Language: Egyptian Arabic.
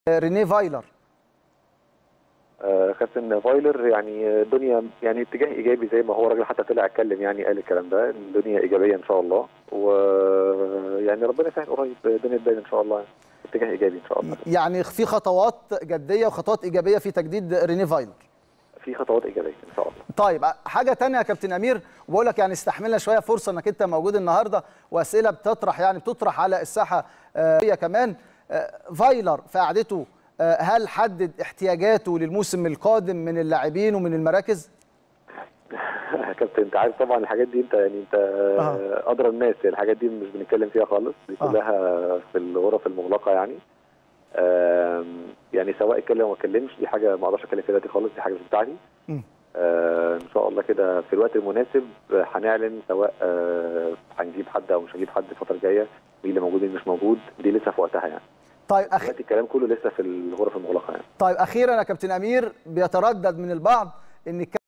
رينيه فايلر آه، كابتن فايلر يعني الدنيا يعني اتجاه ايجابي زي ما هو راجل حتى طلع اتكلم يعني قال الكلام ده الدنيا ايجابيه ان شاء الله ويعني ربنا يسهل قريب الدنيا تبان ان شاء الله يعني. اتجاه ايجابي ان شاء الله يعني في خطوات جديه وخطوات ايجابيه في تجديد رينيه فايلر في خطوات ايجابيه ان شاء الله طيب حاجه تانية يا كابتن امير وبقول لك يعني استحملنا شويه فرصه انك انت موجود النهارده واسئله بتطرح يعني بتطرح على الساحه هي كمان آه، فايلر في قعدته آه، هل حدد احتياجاته للموسم القادم من اللاعبين ومن المراكز؟ كابتن انت عارف طبعا الحاجات دي انت يعني انت آه. ادرى الناس الحاجات دي مش بنتكلم فيها خالص دي آه. كلها في الغرف المغلقه يعني آم، يعني سواء اتكلم او ما اتكلمش دي حاجه ما اقدرش اتكلم فيها دلوقتي خالص دي حاجه مش بتاعتي مم. آه، ان شاء الله كده في الوقت المناسب آه، هنعلن سواء آه، هنجيب حد او مش هنجيب حد الفتره الجايه مين اللي موجود مين مش موجود دي لسه في وقتها يعني طيب أخ... دلوقتي الكلام كله لسه في الغرف المغلقه يعني طيب اخيرا يا كابتن امير بيتردد من البعض ان